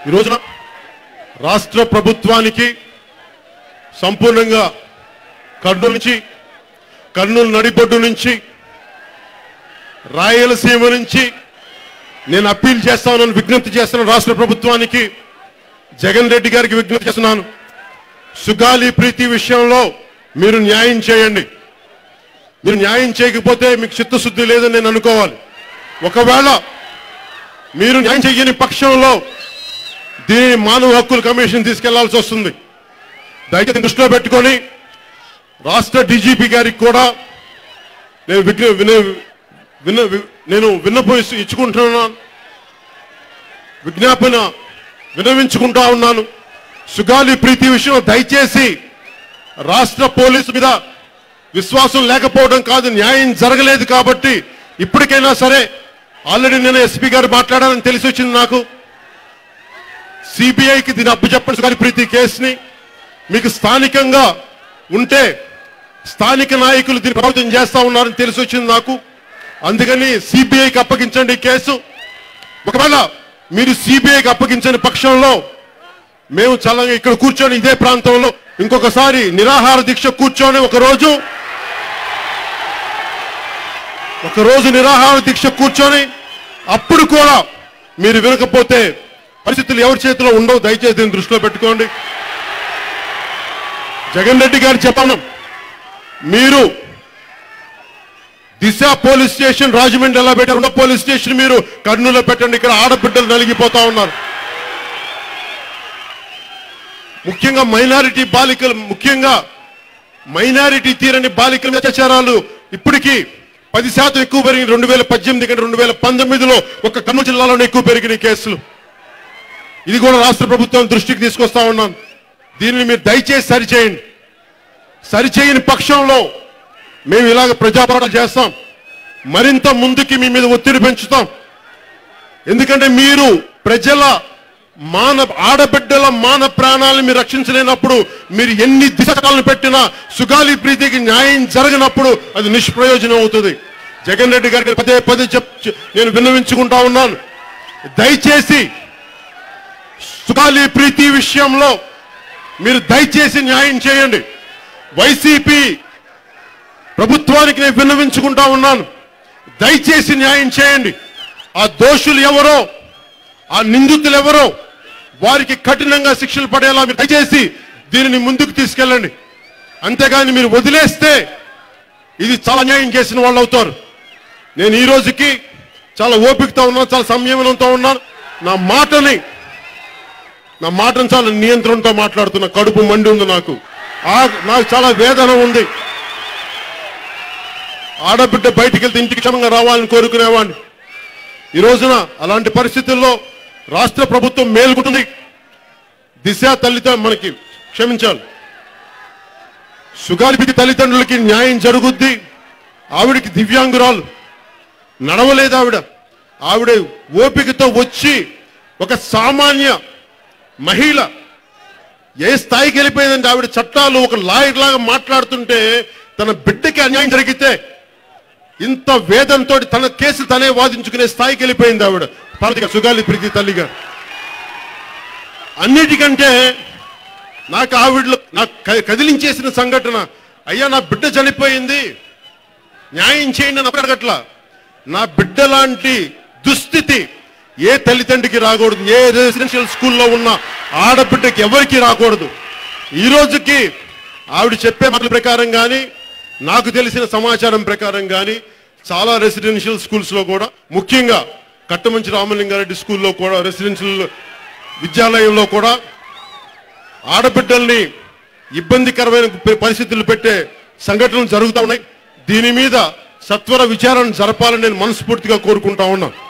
ఈ రోజున రాష్ట్ర ప్రభుత్వానికి సంపూర్ణంగా కర్నూలు నుంచి కర్నూలు నడిబొడ్డు నుంచి రాయలసీమ నుంచి నేను అప్పీల్ చేస్తానని విజ్ఞప్తి చేస్తున్నాను రాష్ట్ర ప్రభుత్వానికి జగన్ రెడ్డి గారికి విజ్ఞప్తి చేస్తున్నాను సుగాలి ప్రీతి విషయంలో మీరు న్యాయం చేయండి మీరు న్యాయం చేయకపోతే మీకు చిత్తశుద్ధి లేదని నేను అనుకోవాలి ఒకవేళ మీరు న్యాయం చేయని పక్షంలో దీనిని మానవ హక్కుల కమిషన్ తీసుకెళ్లాల్సి వస్తుంది దయచేసి దృష్టిలో పెట్టుకొని రాష్ట్ర డీజీపీ గారికి కూడా నేను విజ్ఞ విన విన్న వి- నేను విన్నపం ఇచ్చు- ఇచ్చుకుంటున్నాను విజ్ఞాపన వినవించుకుంటా ఉన్నాను సుగాలి ప్రీతి విషయం దయచేసి రాష్ట్ర పోలీసు మీద విశ్వాసం లేకపోవడం కాదు న్యాయం జరగలేదు కాబట్టి ఇప్పటికైనా సరే ఆల్రెడీ నేను ఎస్పీ గారు మాట్లాడాలని తెలిసి వచ్చింది నాకు సిబిఐకి దీని అప్పు చెప్పండి సుగాలి ప్రీతి కేసుని మీకు స్థానికంగా ఉంటే స్థానిక నాయకులు దీన్ని ప్రభావితం చేస్తా ఉన్నారని తెలిసి వచ్చింది నాకు అందుకని సిబిఐకి అప్పగించండి ఈ కేసు ఒకవేళ మీరు సిబిఐకి అప్పగించని పక్షంలో మేము చాలా ఇక్కడ కూర్చొని ఇదే ప్రాంతంలో ఇంకొకసారి నిరాహార దీక్ష కూర్చొని ఒక రోజు ఒక రోజు నిరాహార దీక్ష కూర్చొని అప్పుడు కూడా మీరు వినకపోతే పరిస్థితులు ఎవరి చేతిలో ఉండవు దయచేసి దీన్ని దృష్టిలో పెట్టుకోండి జగన్ రెడ్డి గారు చెప్పాను మీరు దిశ పోలీస్ స్టేషన్ రాజమండ్రి ఎలా పెట్టారు ఉన్న పోలీస్ స్టేషన్ మీరు కర్నూలులో పెట్టండి ఇక్కడ ఆడబిడ్డలు నలిగిపోతా ఉన్నారు ముఖ్యంగా మైనారిటీ బాలికలు ముఖ్యంగా మైనారిటీ తీరని బాలికల అత్యాచారాలు ఇప్పటికీ పది శాతం ఎక్కువ పెరిగింది రెండు వేల పద్దెనిమిది కంటే రెండు వేల పంతొమ్మిదిలో ఒక కర్నూలు జిల్లాలోనే ఎక్కువ పెరిగిన కేసులు ఇది కూడా రాష్ట్ర ప్రభుత్వం దృష్టికి తీసుకొస్తా ఉన్నాను దీనిని మీరు దయచేసి సరిచేయండి సరిచేయని పక్షంలో మేము ఇలాగ ప్రజాపోరాటం చేస్తాం మరింత ముందుకి మీ మీద ఒత్తిడి పెంచుతాం ఎందుకంటే మీరు ప్రజల మాన ఆడబిడ్డల మాన ప్రాణాలను మీరు రక్షించలేనప్పుడు మీరు ఎన్ని దిశకాలను పెట్టినా సుగాలి ప్రీతికి న్యాయం జరగనప్పుడు అది నిష్ప్రయోజనం అవుతుంది జగన్ రెడ్డి గారికి పదే పదే చెప్ చె- నేను విన్నవించుకుంటా ఉన్నాను దయచేసి సుగాలి ప్రీతి విషయంలో మీరు దయచేసి న్యాయం చేయండి వైసీపీ ప్రభుత్వానికి నేను విన్నవించుకుంటా ఉన్నాను దయచేసి న్యాయం చేయండి ఆ దోషులు ఎవరో ఆ నిందితులు ఎవరో వారికి కఠినంగా శిక్షలు పడేలా మీరు దయచేసి దీనిని ముందుకు తీసుకెళ్ళండి అంతేగాని మీరు వదిలేస్తే ఇది చాలా న్యాయం చేసిన వాళ్ళు అవుతారు నేను ఈ రోజుకి చాలా ఓపికతో ఉన్నాను చాలా సంయమనంతో ఉన్నాను నా మాటని నా మాటను చాలా నియంత్రణతో మాట్లాడుతున్నా కడుపు మండి ఉంది నాకు ఆ నాకు చాలా వేదన ఉంది ఆడబిడ్డ బయటికి వెళ్తే ఇంటికి క్షమంగా రావాలని కోరుకునేవాడిని ఈ రోజున అలాంటి పరిస్థితుల్లో రాష్ట్ర ప్రభుత్వం మేలుకుంటుంది దిశ తల్లితో మనకి క్షమించాలి సుగాలిపికి తల్లిదండ్రులకి న్యాయం జరుగుద్ది ఆవిడికి దివ్యాంగురాలు నడవలేదు ఆవిడ ఆవిడ ఓపికతో వచ్చి ఒక సామాన్య మహిళ ఏ స్థాయికి వెళ్ళిపోయిందంటే ఆవిడ చట్టాలు ఒక లాయర్ లాగా మాట్లాడుతుంటే తన బిడ్డకి అన్యాయం జరిగితే ఇంత వేదంతో తన కేసు తనే వాదించుకునే స్థాయికి వెళ్ళిపోయింది ఆవిడ పార్వతిగా సుగాలి ప్రీతి తల్లిగా అన్నిటికంటే నాకు ఆవిడలో నాకు క- కదిలించేసిన సంఘటన అయ్యా నా బిడ్డ చనిపోయింది న్యాయం చేయండి అని అడగట్లా నా బిడ్డ లాంటి దుస్థితి ఏ తల్లిదండ్రికి రాకూడదు ఏ రెసిడెన్షియల్ స్కూల్లో ఉన్న ఆడబిడ్డకి ఎవరికి రాకూడదు ఈ రోజుకి ఆవిడ చెప్పే మాటల ప్రకారం కానీ నాకు తెలిసిన సమాచారం ప్రకారం కానీ చాలా రెసిడెన్షియల్ స్కూల్స్ లో కూడా ముఖ్యంగా కట్టమంచి రామలింగారెడ్డి స్కూల్లో కూడా రెసిడెన్షియల్ విద్యాలయంలో కూడా ఆడబిడ్డల్ని ఇబ్బందికరమైన ప- పరిస్థితులు పెట్టే సంఘటనలు జరుగుతూ ఉన్నాయి దీని మీద సత్వర విచారణ జరపాలని నేను మనస్ఫూర్తిగా కోరుకుంటా ఉన్నా